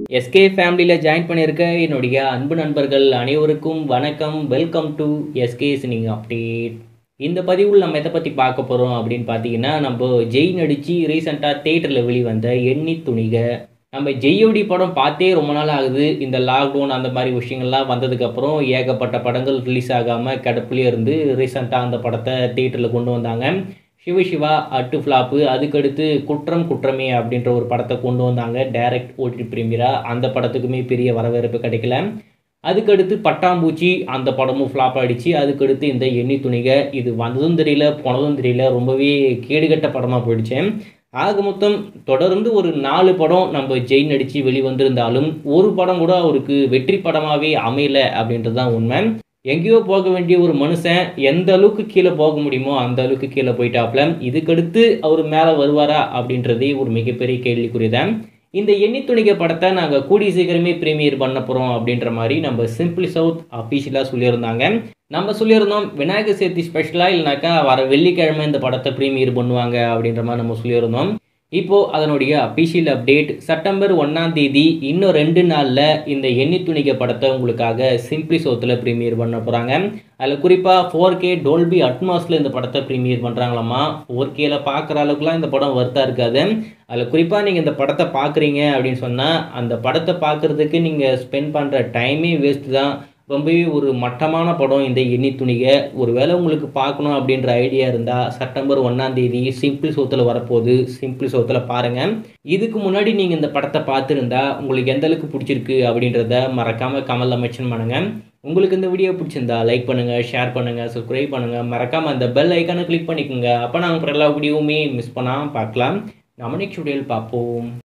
SK ஃபேமிலியில் join பண்ணியிருக்க என்னுடைய அன்பு நண்பர்கள் அனைவருக்கும் வணக்கம் வெல்கம் டு எஸ்கே சினிங் அப்டேட் இந்த பதிவில் நம்ம எதை பற்றி பார்க்க போகிறோம் அப்படின்னு பார்த்தீங்கன்னா நம்ம ஜெய் நடித்து ரீசெண்டாக தேட்டரில் வெளிவந்த எண்ணி துணிக நம்ம ஜெய்யோடி படம் பார்த்தே ரொம்ப நாள் ஆகுது இந்த லாக்டவுன் அந்த மாதிரி விஷயங்கள்லாம் வந்ததுக்கப்புறம் ஏகப்பட்ட படங்கள் ரிலீஸ் ஆகாமல் கிடப்புலேயே இருந்து ரீசெண்டாக அந்த படத்தை தேட்டரில் கொண்டு வந்தாங்க சிவ சிவா அட்டு ஃப்ளாப்பு அதுக்கடுத்து குற்றம் குற்றமே அப்படின்ற ஒரு படத்தை கொண்டு வந்தாங்க டைரக்ட் ஓடி பிரீமியரா அந்த படத்துக்குமே பெரிய வரவேற்பு கிடைக்கல அதுக்கடுத்து பட்டாம்பூச்சி அந்த படமும் ஃப்ளாப் ஆகிடுச்சு அதுக்கடுத்து இந்த எண்ணி துணிக இது வந்ததும் தெரியல போனதும் தெரியல ரொம்பவே கேடுகட்ட படமாக போயிடுச்சு ஆக மொத்தம் தொடர்ந்து ஒரு நாலு படம் நம்ம ஜெய் நடித்து வெளிவந்திருந்தாலும் ஒரு படம் கூட அவருக்கு வெற்றி படமாகவே அமையல அப்படின்றது தான் உண்மை எங்கேயோ போக வேண்டிய ஒரு மனுஷன் எந்த அளவுக்கு கீழே போக முடியுமோ அந்த அளவுக்கு கீழே போயிட்டாப்ல இதுக்கடுத்து அவர் மேலே வருவாரா அப்படின்றதே ஒரு மிகப்பெரிய கேள்விக்குறிதான் இந்த எண்ணி துணிக்க படத்தை நாங்கள் கூடிய சீக்கிரமே ப்ரீமியர் பண்ண போகிறோம் அப்படின்ற மாதிரி நம்ம சிம்பிளி சவுத் அஃபீஷியலாக சொல்லியிருந்தாங்க நம்ம சொல்லியிருந்தோம் விநாயகர் சதுர்த்தி ஸ்பெஷலாக இல்லைனாக்கா வர வெள்ளிக்கிழமை இந்த படத்தை ப்ரீமியர் பண்ணுவாங்க அப்படின்ற மாதிரி நம்ம சொல்லியிருந்தோம் இப்போது அதனுடைய அஃபிஷியல் அப்டேட் செப்டம்பர் ஒன்றாம் தேதி இன்னும் ரெண்டு நாளில் இந்த எண்ணி துணிக்க படத்தை உங்களுக்காக சிம்பிளி சோத்தில் ப்ரீமியர் பண்ண போகிறாங்க அதில் குறிப்பாக ஃபோர் கே டோல்பி அட்மாஸில் இந்த படத்தை ப்ரீமியர் பண்ணுறாங்களாமா ஃபோர் கேல பார்க்குற அளவுக்குலாம் இந்த படம் வர்த்தா இருக்காது அதில் குறிப்பாக நீங்கள் இந்த படத்தை பார்க்குறீங்க அப்படின்னு சொன்னால் அந்த படத்தை பார்க்குறதுக்கு நீங்கள் ஸ்பெண்ட் பண்ணுற டைமே வேஸ்ட்டு தான் ரொம்பவே ஒரு மட்டமான படம் இந்த எண்ணி துணிக ஒருவேளை உங்களுக்கு பார்க்கணும் அப்படின்ற ஐடியா இருந்தால் செப்டம்பர் ஒன்றாம் தேதி சிம்பிள் சோத்தில் வரப்போகுது சிம்பிள் சோத்தில் பாருங்கள் இதுக்கு முன்னாடி நீங்கள் இந்த படத்தை பார்த்துருந்தா உங்களுக்கு எந்த அளவுக்கு பிடிச்சிருக்கு அப்படின்றத மறக்காமல் கமலில் மென்ஷன் பண்ணுங்கள் உங்களுக்கு இந்த வீடியோ பிடிச்சிருந்தா லைக் பண்ணுங்கள் ஷேர் பண்ணுங்கள் சப்ஸ்கிரைப் பண்ணுங்கள் மறக்காமல் அந்த பெல் ஐக்கானை கிளிக் பண்ணிக்கோங்க அப்போ நாங்கள் எல்லா வீடியோவுமே மிஸ் பண்ணாமல் பார்க்கலாம் நம்ம நெக்ஸ்ட் வீடியோவில் பார்ப்போம்